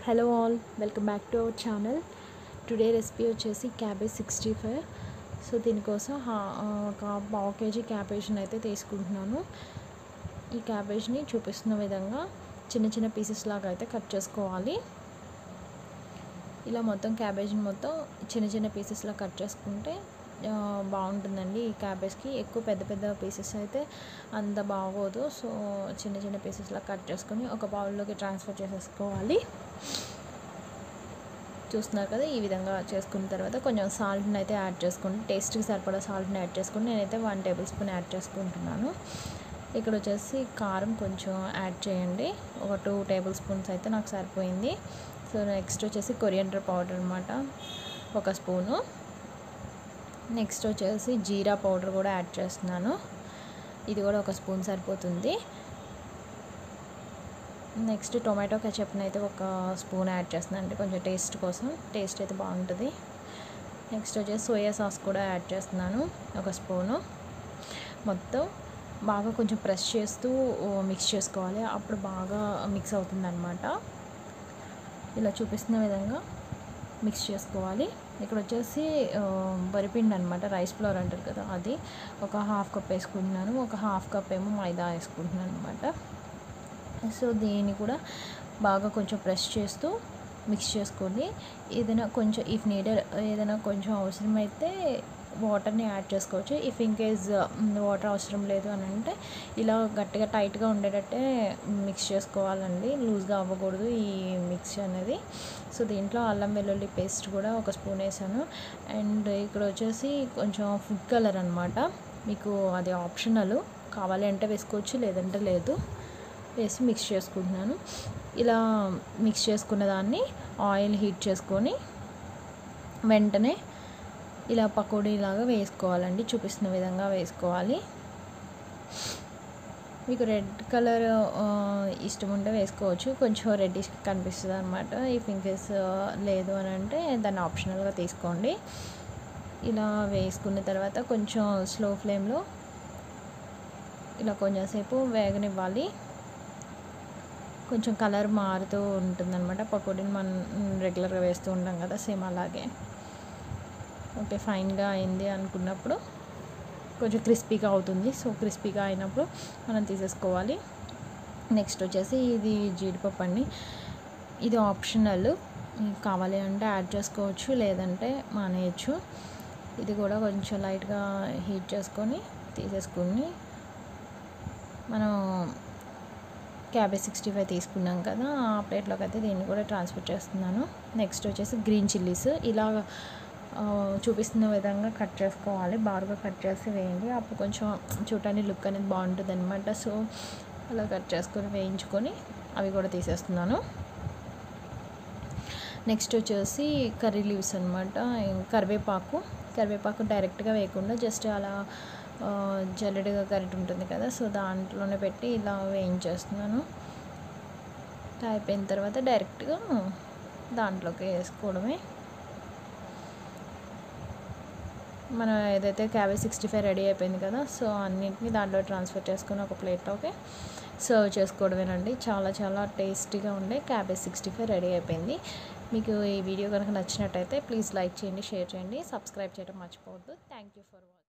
hello all welcome back to our channel today recipe వచ్చేసి cabbage sixty five so దీనికోసం హా- ఆ, ఒక పావు కేజీ క్యాబేజ్ని అయితే తీసుకుంటున్నాను ఈ క్యాబేజ్ని చూపిస్తున్న విధంగా చిన్న చిన్న పీసెస్ లాగా అయితే కట్ చేసుకోవాలి ఇలా మొత్తం క్యాబేజ్ని మొత్తం చిన్న చిన్న పీసెస్లా కట్ చేసుకుంటే ఆ, బాగుంటుందండి ఈ క్యాబేజ్కి ఎక్కువ పెద్ద పెద్ద పీసెస్ అయితే అంత బాగోదు సో చిన్న చిన్న పీసెస్లా కట్ చేసుకొని ఒక బౌల్లోకి ట్రాన్స్ఫర్ చేసేసుకోవాలి చూస్తున్నారు కదా ఈ విధంగా చేసుకున్న తర్వాత కొంచెం సాల్ట్ని అయితే యాడ్ చేసుకుని టేస్ట్కి సరిపడా సాల్ట్ని యాడ్ చేసుకుని నేనైతే వన్ టేబుల్ స్పూన్ యాడ్ చేసుకుంటున్నాను ఇక్కడ వచ్చేసి కారం కొంచెం యాడ్ చేయండి ఒక టూ టేబుల్ స్పూన్స్ అయితే నాకు సరిపోయింది సో నెక్స్ట్ వచ్చేసి కొరియండర్ పౌడర్ అనమాట ఒక స్పూను నెక్స్ట్ వచ్చేసి జీరా పౌడర్ కూడా యాడ్ చేస్తున్నాను ఇది కూడా ఒక స్పూన్ సరిపోతుంది నెక్స్ట్ టొమాటో కెచప్ని అయితే ఒక స్పూన్ యాడ్ చేస్తున్నాను అంటే కొంచెం టేస్ట్ కోసం టేస్ట్ అయితే బాగుంటుంది నెక్స్ట్ వచ్చేసి సోయా సాస్ కూడా యాడ్ చేస్తున్నాను ఒక స్పూను మొత్తం బాగా కొంచెం ప్రెస్ చేస్తూ మిక్స్ చేసుకోవాలి అప్పుడు బాగా మిక్స్ అవుతుంది అనమాట ఇలా చూపిస్తున్న విధంగా మిక్స్ చేసుకోవాలి ఇక్కడ వచ్చేసి ఆ, వరిపిండి అనమాట రైస్ ఫ్లోర్ అంటారు కదా అది ఒక హాఫ్ కప్ వేసుకుంటున్నాను ఒక హాఫ్ కప్ ఏమో మైదా వేసుకుంటున్నాను అనమాట సో దీన్ని కూడా బాగా కొంచెం ప్రెస్ చేస్తూ మిక్స్ చేసుకోండి ఏదైనా కొంచెం ఇఫ్ నీడెడ్ ఏదైనా కొంచెం అవసరమైతే వాటర్ని యాడ్ చేసుకోవచ్చు ఇఫ్ ఇన్ కేస్ వాటర్ అవసరం లేదు అని అంటే ఇలా గట్టిగా టైట్గా ఉండేటట్టే మిక్స్ చేసుకోవాలండి లూజ్గా అవ్వకూడదు ఈ మిక్స్ అనేది సో దీంట్లో అల్లం వెల్లుల్లి పేస్ట్ కూడా ఒక స్పూన్ వేసాను అండ్ ఇక్కడ వచ్చేసి కొంచెం ఫుడ్ కలర్ అనమాట మీకు అది ఆప్షనల్ కావాలి అంటే వేసుకోవచ్చు లేదంటే లేదు వేసి మిక్స్ చేసుకుంటున్నాను ఇలా మిక్స్ చేసుకున్న దాన్ని ఆయిల్ హీట్ చేసుకొని వెంటనే ఇలా పకోడీలాగా వేసుకోవాలండి చూపిస్తున్న విధంగా వేసుకోవాలి మీకు రెడ్ కలర్ ఇష్టం ఉంటే వేసుకోవచ్చు కొంచెం రెడ్డిష్ కనిపిస్తుంది అనమాట ఇఫ్ ఇన్ కేస్ లేదు అని అంటే దాన్ని ఆప్షనల్గా తీసుకోండి ఇలా వేసుకున్న తర్వాత కొంచెం స్లో ఫ్లేమ్లో ఇలా కొంచెంసేపు వేగనివ్వాలి కొంచెం కలర్ మారుతూ ఉంటుందన్నమాట పకోడీని మనం రెగ్యులర్గా వేస్తూ ఉంటాం కదా సేమ్ అలాగే ఓకే ఫైన్గా అయింది అనుకున్నప్పుడు కొంచెం క్రిస్పీగా అవుతుంది సో క్రిస్పీగా అయినప్పుడు మనం తీసేసుకోవాలి నెక్స్ట్ వచ్చేసి ఇది జీడిపప్పు అండి ఇది ఆప్షనల్ మీకు కావాలి అంటే యాడ్ చేసుకోవచ్చు లేదంటే మానేయచ్చు ఇది కూడా కొంచెం లైట్గా హీట్ చేసుకొని తీసేసుకుని మనం క్యాబేజ్ సిక్స్టీ ఫైవ్ తీసుకున్నాం కదా ఆ ప్లేట్లోకి అయితే దీన్ని కూడా ట్రాన్స్ఫర్ చేస్తున్నాను నెక్స్ట్ వచ్చేసి గ్రీన్ చిల్లీస్ ఇలా ఆ, చూపిస్తున్న విధంగా కట్ చేసుకోవాలి బారుగా కట్ చేసి వేయండి అప్పుడు కొంచెం చూడటానికి లుక్ అనేది బాగుంటుంది అనమాట సో అలా కట్ చేసుకొని వేయించుకొని అవి కూడా తీసేస్తున్నాను నెక్స్ట్ వచ్చేసి కర్రీ లీవ్స్ అనమాట కరివేపాకు కరివేపాకు డైరెక్ట్గా వేయకుండా జస్ట్ అలా ఆ, జల్లెడగా కరెక్ట్ ఉంటుంది కదా సో దాంట్లోనే పెట్టి ఇలా వేయించేస్తున్నాను అయిపోయిన తర్వాత డైరెక్ట్గా దాంట్లోకి వేసుకోవడమే మనం ఏదైతే క్యాబేజ్ సిక్స్టీ ఫైవ్ రెడీ అయిపోయింది కదా సో అన్నింటినీ దాంట్లో ట్రాన్స్ఫర్ చేసుకొని ఒక ప్లేట్లోకి సర్వ్ చేసుకోవడమేనండి చాలా చాలా టేస్టీగా ఉండే క్యాబేజ్ సిక్స్టీ ఫైవ్ రెడీ అయిపోయింది మీకు ఈ వీడియో కనుక నచ్చినట్టయితే ప్లీజ్ లైక్ చేయండి షేర్ చేయండి సబ్స్క్రైబ్ చేయడం మర్చిపోవద్దు థ్యాంక్ యూ ఫర్ వాచింగ్